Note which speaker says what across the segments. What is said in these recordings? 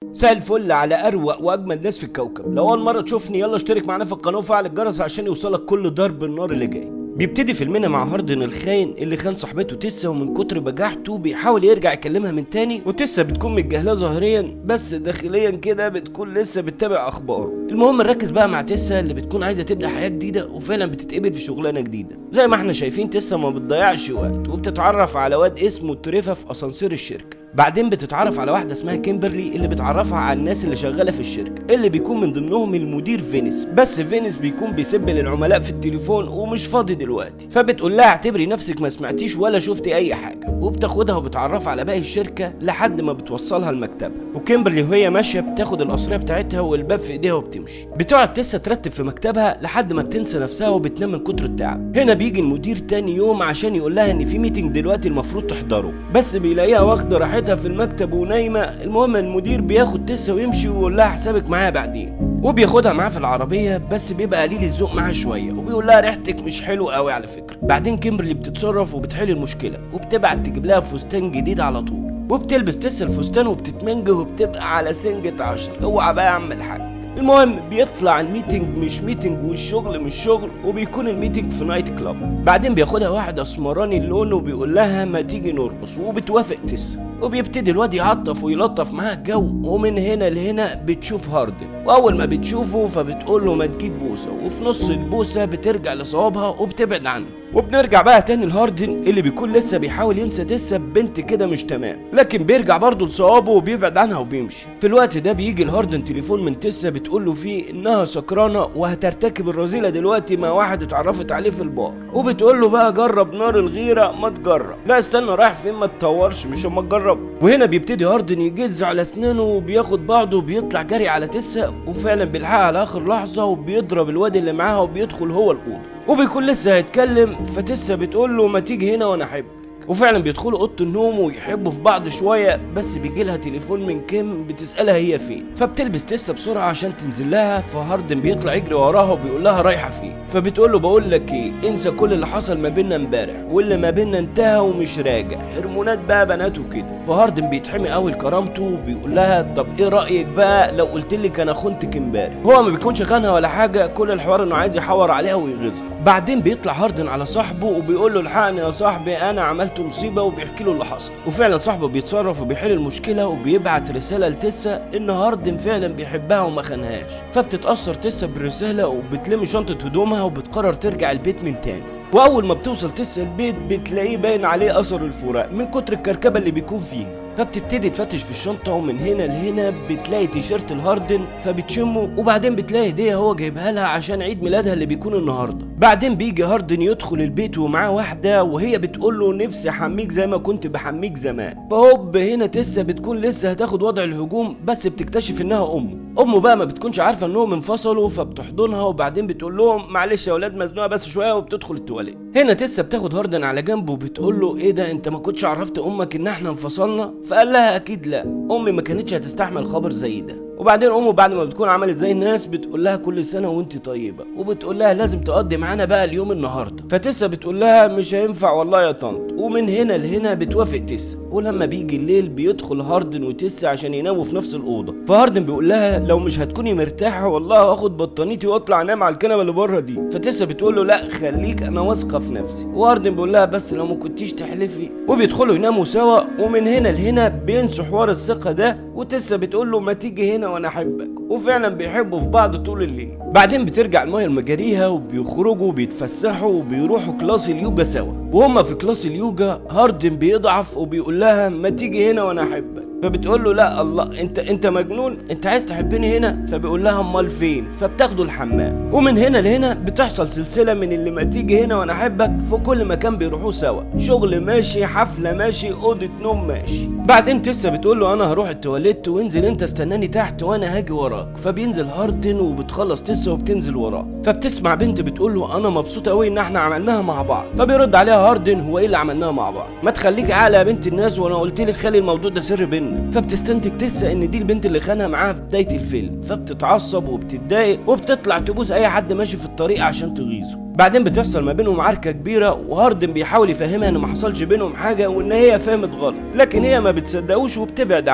Speaker 1: مساء الفل على اروق واجمد ناس في الكوكب لو اول مره تشوفني يلا اشترك معانا في القناه وفعل الجرس عشان يوصلك كل ضرب النار اللي جاي بيبتدي فيلمنا مع هاردن الخاين اللي خان صاحبته تيسا ومن كتر بجاحته بيحاول يرجع يكلمها من تاني وتيسا بتكون متجاهلاه ظاهريا بس داخليا كده بتكون لسه بتتابع اخباره المهم نركز بقى مع تيسا اللي بتكون عايزه تبدا حياه جديده وفعلا بتتقبل في شغلانه جديده زي ما احنا شايفين تيسا ما بتضيعش وقت وبتتعرف على واد اسمه تريفا في اسانسير الشركه بعدين بتتعرف على واحده اسمها كيمبرلي اللي بتعرفها على الناس اللي شغاله في الشركه اللي بيكون من ضمنهم المدير فينيس بس فينيس بيكون بيسب للعملاء في التليفون ومش فاضي دلوقتي فبتقول لها اعتبري نفسك ما سمعتيش ولا شفتي اي حاجه وبتاخدها وبتعرفها على باقي الشركه لحد ما بتوصلها لمكتبها وكيمبرلي وهي ماشيه بتاخد القصريه بتاعتها والباب في ايديها وبتمشي بتقعد تسا ترتب في مكتبها لحد ما بتنسى نفسها وبتنام من كتر التعب هنا بيجي المدير تاني يوم عشان يقول لها ان في ميتنج دلوقتي المفروض تحضره بس بيلاقيها واخده راحتها في المكتب ونايمه المهم المدير بياخد تسا ويمشي ويقول لها حسابك معايا بعدين وبياخدها معاه في العربيه بس بيبقى قليل الذوق معاها شويه وبيقول لها ريحتك مش حلوه قوي على فكره بعدين كيمبرلي بتتصرف وبتحل المشكله وبتبعت تجيب لها فستان جديد على طول وبتلبس تسا الفستان وبتتمنجه وبتبقى على سنجة عشر اوعى بقى يا عم الحاج المهم بيطلع الميتنج مش ميتنج والشغل مش شغل وبيكون الميتنج في نايت كلاب بعدين بياخدها واحد اسمراني اللون وبيقول لها ما تيجي نرقص وبتوافق تسا وبيبتدي الواد يعطف ويلطف معاها الجو ومن هنا لهنا بتشوف هاردن واول ما بتشوفه فبتقول له ما تجيب بوسه وفي نص البوسه بترجع لصوابها وبتبعد عنه وبنرجع بقى تاني لهاردن اللي بيكون لسه بيحاول ينسى تسا بنت كده مش تمام لكن بيرجع برضه لصوابه وبيبعد عنها وبيمشي في الوقت ده بيجي لهاردن تليفون من تسا بتقول له فيه انها سكرانه وهترتكب الرذيله دلوقتي مع واحد اتعرفت عليه في البار وبتقول له بقى جرب نار الغيره ما تجرب لا استنى رايح فين ما تطورش مش اما تجرب وهنا بيبتدي هاردن يجز على اسنانه وبياخد بعضه وبيطلع جري على تسا وفعلا بيلحقها على اخر لحظه وبيضرب الواد اللي معاها وبيدخل هو الاوضه وبيكون لسه هيتكلم فتسا بتقول له ما تيجي هنا وانا احبك وفعلا بيدخلوا اوضه النوم ويحبوا في بعض شويه بس بيجي لها تليفون من كيم بتسالها هي فين فبتلبس تسا بسرعه عشان تنزل لها فهاردن بيطلع يجري وراها وبيقول لها رايحه فين فبتقول له بقول لك ايه انسى كل اللي حصل ما بيننا امبارح واللي ما بيننا انتهى ومش راجع هرمونات بقى بنات وكده فهاردن بيتحمي قوي لكرامته وبيقول لها طب ايه رايك بقى لو قلت لك انا خنتك امبارح هو ما بيكونش خانها ولا حاجه كل الحوار انه عايز يحور عليها ويغيظها بعدين بيطلع هاردن على صاحبه وبيقول له الحقني يا صاحبي انا عملت مصيبه وبيحكي له اللي حصل وفعلا صاحبه بيتصرف وبيحل المشكله وبيبعت رساله لتسا ان هاردن فعلا بيحبها وما خانهاش فبتتاثر تسا بالرساله وبتلم شنطه هدومها وبتقرر ترجع البيت من تاني واول ما بتوصل تسا البيت بتلاقيه باين عليه اثر الفراق من كتر الكركبه اللي بيكون فيها فبتبتدي تفتش في الشنطة ومن هنا لهنا بتلاقي تيشيرت الهاردن فبتشمه وبعدين بتلاقي هدية هو جايبها لها عشان عيد ميلادها اللي بيكون النهاردة بعدين بيجي هاردن يدخل البيت ومعاه واحدة وهي بتقول له نفسي احميك زي ما كنت بحميك زمان فهوب هنا تسا بتكون لسه هتاخد وضع الهجوم بس بتكتشف انها امه امه بقى ما بتكونش عارفة انهم انفصلوا فبتحضنها وبعدين بتقول لهم معلش يا ولاد مزنوقة بس شوية وبتدخل التواليت هنا تسا بتاخد هاردن على جنب وبتقول له ايه ده انت ما كنتش عرفت امك ان احنا انفصلنا فقال لها اكيد لا امي ما كانتش هتستحمل خبر زي ده وبعدين امه بعد ما بتكون عملت زي الناس بتقول لها كل سنه وانت طيبه وبتقول لها لازم تقضي معانا بقى اليوم النهارده فتسا بتقول لها مش هينفع والله يا طنط ومن هنا لهنا بتوافق تسا ولما بيجي الليل بيدخل هاردن وتسا عشان يناموا في نفس الاوضه فهاردن بيقول لها لو مش هتكوني مرتاحه والله هاخد بطانيتي واطلع انام على الكنبه اللي بره دي فتسا بتقول له لا خليك انا واثقه في نفسي وهاردن بيقول لها بس لو ما كنتيش تحلفي وبيدخلوا يناموا سوا ومن هنا لهنا بينسوا حوار الثقه ده وتسا بتقول له ما تيجي هنا وانا احبك وفعلا بيحبوا في بعض طول الليل بعدين بترجع المايه لمجاريها وبيخرجوا بيتفسحوا وبيروحوا كلاس اليوجا سوا وهما في كلاس اليوجا هاردن بيضعف وبيقول لها ما تيجي هنا وانا احبك فبتقول له لا الله انت انت مجنون انت عايز تحبني هنا فبيقول لها امال فين فبتاخده الحمام ومن هنا لهنا بتحصل سلسله من اللي ما تيجي هنا وانا احبك في كل مكان بيروحوه سوا شغل ماشي حفله ماشي اوضه نوم ماشي بعدين تسا بتقول له انا هروح التواليت وانزل انت استناني تحت وانا هاجي وراك فبينزل هاردن وبتخلص تسا وبتنزل وراه فبتسمع بنت بتقول له انا مبسوطه قوي ان احنا عملناها مع بعض فبيرد عليها هاردن هو ايه اللي عملناها مع بعض ما تخليك عاقله يا بنت الناس وانا قلت لك خلي الموضوع ده سر بينا فبتستنتج تسا ان دي البنت اللي خانها معاها في بدايه الفيلم فبتتعصب وبتتضايق وبتطلع تبوس اي حد ماشي في الطريق عشان تغيظه بعدين بتحصل ما بينهم عركه كبيره وهاردن بيحاول يفهمها ان ما حصلش بينهم حاجه وان هي فهمت غلط لكن هي ما بتصدقوش وبتبعد عنه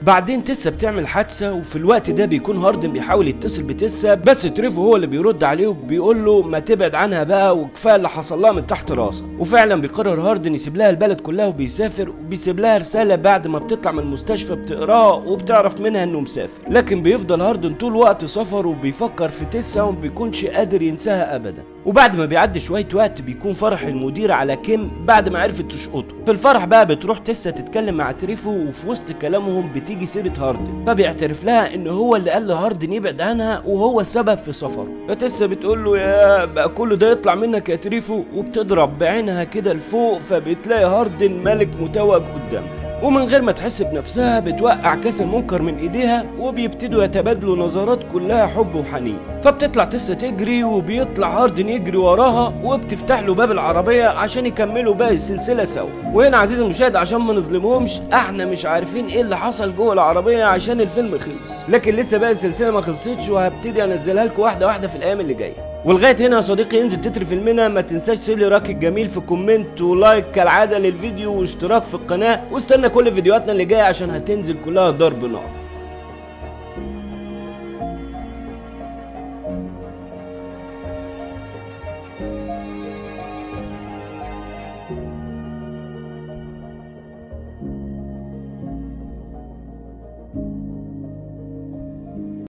Speaker 1: بعدين تسا بتعمل حادثه وفي الوقت ده بيكون هاردن بيحاول يتصل بتسا بس تريفو هو اللي بيرد عليه وبيقول له ما تبعد عنها بقى وكفايه اللي حصل لها من تحت راسها وفعلا بيقرر هاردن يسيب لها البلد كلها وبيسافر وبيسيب لها رساله بعد ما بتطلع من المستشفى بتقراها وبتعرف منها انه مسافر لكن بيفضل هاردن طول وقت سفره وبيفكر في تسا وما بيكونش قادر ينساها ابدا وبعد ما بيعدي شويه وقت بيكون فرح المدير على كيم بعد ما عرفت تشقطه في الفرح بقى بتروح تسا تتكلم مع تريفو وفي وسط كلامهم بتيجي سيره هاردن فبيعترف لها ان هو اللي قال لهاردن يبعد عنها وهو السبب في سفره فتسا بتقول له يا بقى كل ده يطلع منك يا تريفو وبتضرب بعينها كده لفوق فبتلاقي هاردن ملك متوج قدامها ومن غير ما تحس بنفسها بتوقع كاس المنكر من ايديها وبيبتدوا يتبادلوا نظرات كلها حب وحنين فبتطلع تسا تجري وبيطلع هاردن يجري وراها وبتفتح له باب العربية عشان يكملوا باقي السلسلة سوا وهنا عزيزي المشاهد عشان ما نظلمهمش احنا مش عارفين ايه اللي حصل جوه العربية عشان الفيلم خلص لكن لسه باقي السلسلة ما خلصتش وهبتدي انزلها لكم واحدة واحدة في الايام اللي جايه ولغايه هنا يا صديقي انزل تتر فيلمنا ما تنساش تسيب لي رايك الجميل في كومنت ولايك كالعاده للفيديو واشتراك في القناه واستنى كل فيديوهاتنا اللي جايه عشان هتنزل كلها ضرب نار